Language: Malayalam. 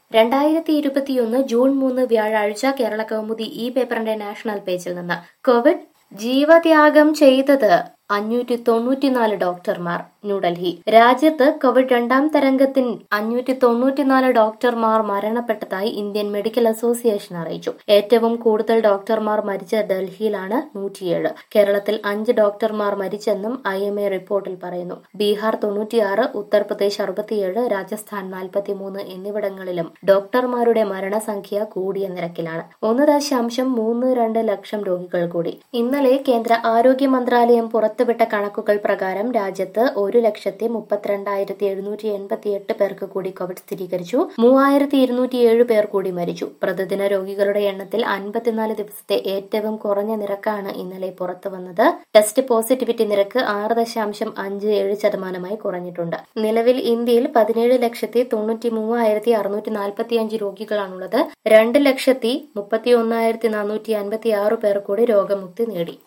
രണ്ടായിരത്തി ഇരുപത്തിയൊന്ന് ജൂൺ മൂന്ന് വ്യാഴാഴ്ച കേരള കൗമുദി ഈ പേപ്പറിന്റെ നാഷണൽ പേജിൽ നിന്ന് കോവിഡ് ജീവത്യാഗം ചെയ്തത് അഞ്ഞൂറ്റി തൊണ്ണൂറ്റിനാല് ഡോക്ടർമാർ ന്യൂഡൽഹി രാജ്യത്ത് കോവിഡ് രണ്ടാം തരംഗത്തിൽ അഞ്ഞൂറ്റി തൊണ്ണൂറ്റിനാല് ഡോക്ടർമാർ മരണപ്പെട്ടതായി ഇന്ത്യൻ മെഡിക്കൽ അസോസിയേഷൻ അറിയിച്ചു ഏറ്റവും കൂടുതൽ ഡോക്ടർമാർ മരിച്ച ഡൽഹിയിലാണ് നൂറ്റിയേഴ് കേരളത്തിൽ അഞ്ച് ഡോക്ടർമാർ മരിച്ചെന്നും ഐ എം എ റിപ്പോർട്ടിൽ പറയുന്നു ബീഹാർ തൊണ്ണൂറ്റിയാറ് ഉത്തർപ്രദേശ് അറുപത്തിയേഴ് രാജസ്ഥാൻ നാൽപ്പത്തിമൂന്ന് എന്നിവിടങ്ങളിലും ഡോക്ടർമാരുടെ മരണസംഖ്യ കൂടിയ നിരക്കിലാണ് ഒന്ന് ദശാംശം മൂന്ന് രണ്ട് ലക്ഷം രോഗികൾ കൂടി ഇന്നലെ കേന്ദ്ര ആരോഗ്യ മന്ത്രാലയം പുറത്തുവിട്ട കണക്കുകൾ പ്രകാരം രാജ്യത്ത് ഒരു ലക്ഷത്തി മുപ്പത്തിരണ്ടായിരത്തി എഴുന്നൂറ്റി എൺപത്തി എട്ട് പേർക്ക് കൂടി കോവിഡ് സ്ഥിരീകരിച്ചു മൂവായിരത്തി ഇരുന്നൂറ്റി ഏഴ് പേർ കൂടി മരിച്ചു പ്രതിദിന രോഗികളുടെ എണ്ണത്തിൽ അൻപത്തിനാല് ദിവസത്തെ ഏറ്റവും കുറഞ്ഞ നിരക്കാണ് ഇന്നലെ പുറത്തു വന്നത് ടെസ്റ്റ് പോസിറ്റിവിറ്റി നിരക്ക് ആറ് ദശാംശം അഞ്ച് ഏഴ് ശതമാനമായി കുറഞ്ഞിട്ടുണ്ട് നിലവിൽ ഇന്ത്യയിൽ പതിനേഴ് ലക്ഷത്തി തൊണ്ണൂറ്റി മൂവായിരത്തി അറുന്നൂറ്റി നാൽപ്പത്തി അഞ്ച് രോഗികളാണുള്ളത് രണ്ട് ലക്ഷത്തി മുപ്പത്തി ഒന്നായിരത്തി നാനൂറ്റി അൻപത്തി ആറ് പേർ കൂടി രോഗമുക്തി നേടി